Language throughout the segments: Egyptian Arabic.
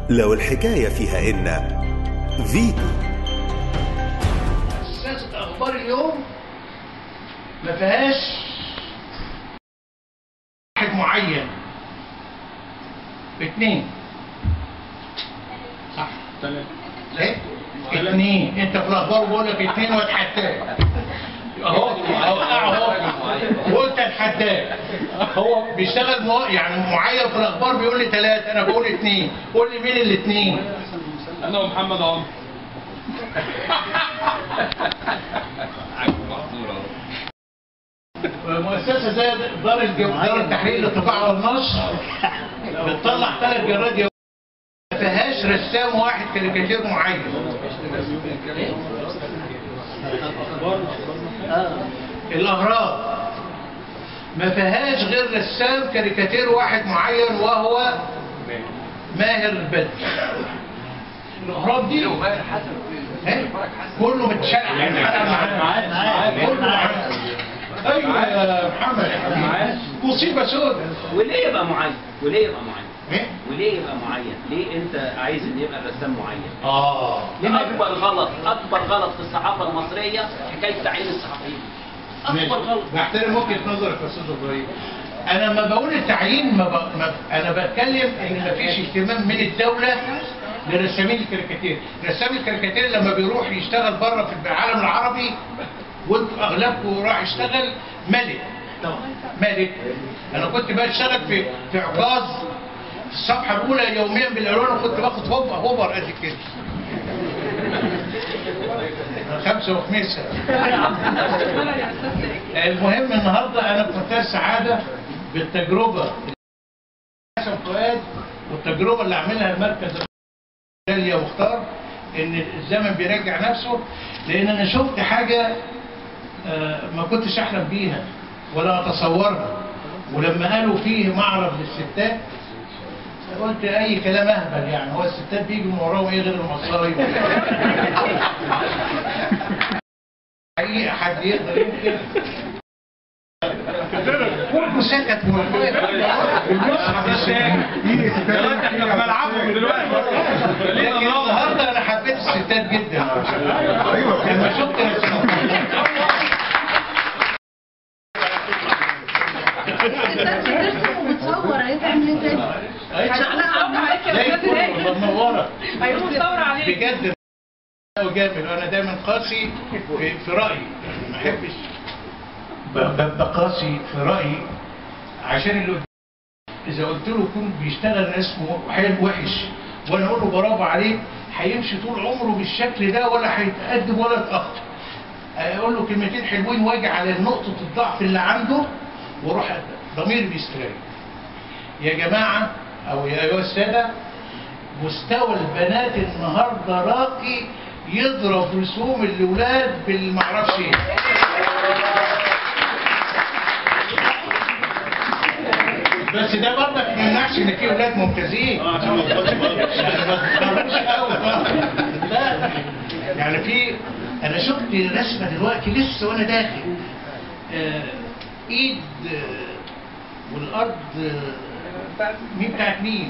لو الحكاية فيها إن فيتو سياسة أخبار اليوم ما فيهاش واحد معين اثنين صح ايه اثنين انت في الاخبار بقول لك اثنين واتحداك اهو اهو اهو قلت اتحداك هو بيشتغل مو... يعني معين في الاخبار بيقول لي ثلاثه انا بقول اثنين قول لي مين الاثنين انا ومحمد عمرو مؤسسه زي دار الجو... دار التحرير للطباعه والنشر بتطلع ثلاث جراد يوميا ما فيهاش رسام واحد كاريكاتير معين الاهرام ما فيهاش غير رسام كاريكاتير واحد معين وهو ماهر بدر الاهرام دي إيه؟ كله متشقق كله معاه ايوه يا محمد يا حبيبي مصيبه سوداء وليه يبقى معين؟ وليه يبقى معين؟ ايه وليه يبقى معين؟ ليه انت عايز ان يبقى الرسام معين؟ اه اكبر غلط اكبر غلط في الصحافه المصريه حكايه تعيين الصحفيين. اكبر غلط بحترم وجهه نظرك يا استاذ ابراهيم انا لما بقول التعيين ما, ب... ما انا بتكلم ان ما فيش اهتمام من الدوله لرسامين الكاريكاتير رسام الكاريكاتير لما بيروح يشتغل بره في العالم العربي وانتوا اغلبكم راح يشتغل ملك ملك انا كنت بشتغل في في عكاظ في الصفحه الاولى يوميا بالالوان وكنت باخد هوبر هوبر قد كده خمسة وخميسة المهم النهاردة أنا في منتهى السعادة بالتجربة حسن فؤاد والتجربة اللي عاملها المركز يا مختار إن الزمن بيرجع نفسه لأن أنا شفت حاجة آه، ما كنتش أحلم بيها ولا أتصورها ولما قالوا فيه معرض للستات قلت اي كلام اهبل يعني هو الستات بيجي من وراهم ايه غير المصايب اي حد يقدر يمكن كله سكت والمصحف دلوقتي احنا في ملعبهم دلوقتي لكن النهارده انا حبيت الستات جدا لما شفت متصور هيتعمل ازاي؟ زي منوره هيقوم يدور عليك بجد وجامل وانا دايما قاسي في, في رايي ما احبش ب- ببقى قاسي في رايي عشان اللي قدامي اذا قلت له يكون بيشتغل اسمه حلو وحش وانا اقول له برافو عليك هيمشي طول عمره بالشكل ده ولا هيتقدم ولا يتاخر اقول له كلمتين حلوين واجي على نقطه الضعف اللي عنده واروح أقدم. ضميري بيستريح يا جماعه او يا ايها الساده مستوى البنات النهارده راقي يضرب رسوم الاولاد بالمعرفش ايه بس ده برضك ما يمنعش ان في اولاد ممتازين يعني ما تضربوش قوي لا يعني في انا شفت رسمه دلوقتي لسه وانا داخل آه، ايد آه، والارض آه، مين بتاعت مين؟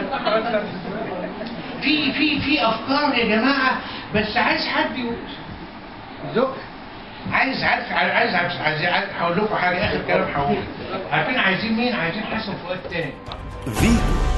في في في افكار يا جماعه بس عايز حد يزق عايز عارف عايز عايز عايز عايز هقول لكم حاجه اخر كلام هقوله عارفين عايزين مين؟ عايزين حسن فؤاد تاني فيتو